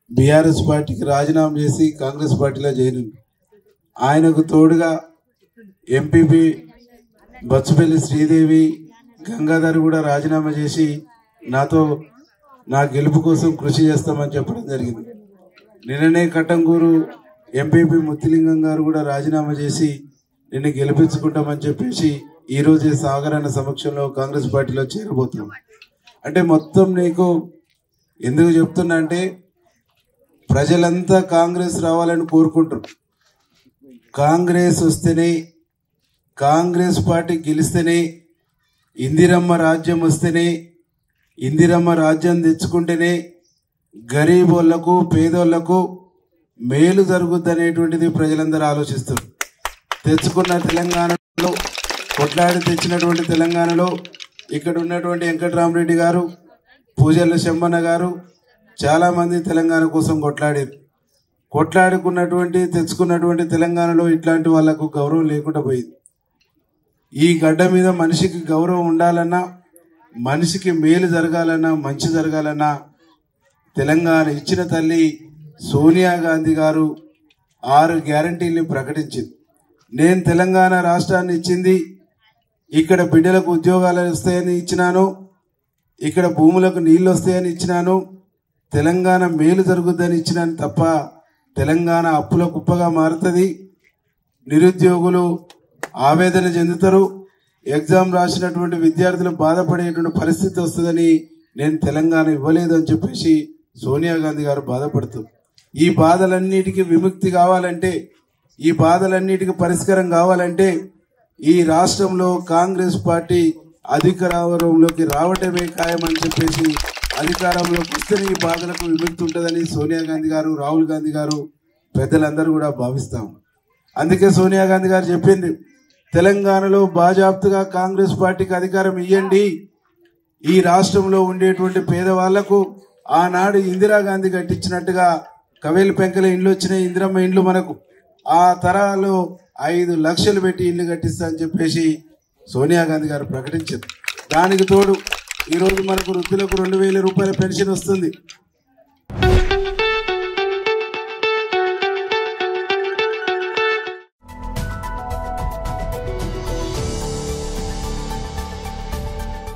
BRS పార్టీకి రాజీనామా చేసి కాంగ్రెస్ పార్టీలో చేరింది ఆయనకు తోడుగా ఎంపీపీ బచ్చుపల్లి శ్రీదేవి గంగాధర్ కూడా రాజీనామా చేసి నాతో నా గెలుపు కోసం కృషి చేస్తామని చెప్పడం జరిగింది నిన్ననే కట్టంగూరు ఎంపీపీ ముత్తిలింగం గారు కూడా రాజీనామా చేసి నిన్ను గెలిపించుకుంటామని చెప్పేసి ఈ రోజే సాగర్ అన్న సమక్షంలో కాంగ్రెస్ పార్టీలో చేరబోతున్నాం అంటే మొత్తం నీకు ఎందుకు చెప్తున్నా అంటే ప్రజలంతా కాంగ్రెస్ రావాలని కోరుకుంటారు కాంగ్రెస్ వస్తేనే కాంగ్రెస్ పార్టీ గెలిస్తేనే ఇందిరమ్మ రాజ్యం వస్తేనే ఇందిరమ్మ రాజ్యం తెచ్చుకుంటేనే గరీబోళ్లకు పేదోళ్లకు మేలు జరుగుద్ది అనేటువంటిది ప్రజలందరూ ఆలోచిస్తారు తెచ్చుకున్న తెలంగాణలో కొట్లాడి తెచ్చినటువంటి తెలంగాణలో ఇక్కడ ఉన్నటువంటి వెంకటరామరెడ్డి గారు పూజల శంబన్న గారు చాలా మంది తెలంగాణ కోసం కొట్లాడారు కొట్లాడుకున్నటువంటి తెచ్చుకున్నటువంటి తెలంగాణలో ఇట్లాంటి వాళ్లకు గౌరవం లేకుండా పోయింది ఈ గడ్డ మీద మనిషికి గౌరవం ఉండాలన్నా మనిషికి మేలు జరగాలన్నా మంచి జరగాలన్నా తెలంగాణ ఇచ్చిన తల్లి సోనియా గాంధీ గారు ఆరు గ్యారంటీల్ని ప్రకటించింది నేను తెలంగాణ రాష్ట్రాన్ని ఇచ్చింది ఇక్కడ బిడ్డలకు ఉద్యోగాలు వస్తాయని ఇచ్చినాను ఇక్కడ భూములకు నీళ్లు వస్తాయని ఇచ్చినాను తెలంగాణ మేలు జరుగుద్దని ఇచ్చినాను తప్ప తెలంగాణ అప్పుల కుప్పగా మారుతుంది నిరుద్యోగులు ఆవేదన చెందుతారు ఎగ్జామ్ రాసినటువంటి విద్యార్థులు బాధపడేటువంటి పరిస్థితి వస్తుందని నేను తెలంగాణ ఇవ్వలేదు అని చెప్పేసి సోనియా గాంధీ గారు బాధపడుతూ ఈ బాధలన్నిటికీ విముక్తి కావాలంటే ఈ బాధలన్నిటికీ పరిష్కారం కావాలంటే ఈ రాష్ట్రంలో కాంగ్రెస్ పార్టీ అధికారంలోకి రావటమే ఖాయమని చెప్పేసి అధికారంలోకి వస్తేనే ఈ బాధలకు విముక్తి ఉంటుందని సోనియా గాంధీ గారు రాహుల్ గాంధీ గారు పెద్దలందరూ కూడా భావిస్తాం అందుకే సోనియా గాంధీ గారు చెప్పింది తెలంగాణలో బాజాప్తుగా కాంగ్రెస్ పార్టీకి అధికారం ఇవ్వండి ఈ రాష్ట్రంలో ఉండేటువంటి పేదవాళ్లకు ఆనాడు ఇందిరాగాంధీ కట్టించినట్టుగా కవేలు పెంకల ఇండ్లు వచ్చినాయి ఇందిరమ్మ ఇండ్లు మనకు ఆ తరాలు ఐదు లక్షలు పెట్టి ఇల్లు కట్టిస్తా అని చెప్పేసి సోనియా గాంధీ గారు ప్రకటించారు దానికి తోడు ఈరోజు మనకు వృద్ధులకు రెండు వేల రూపాయల పెన్షన్ వస్తుంది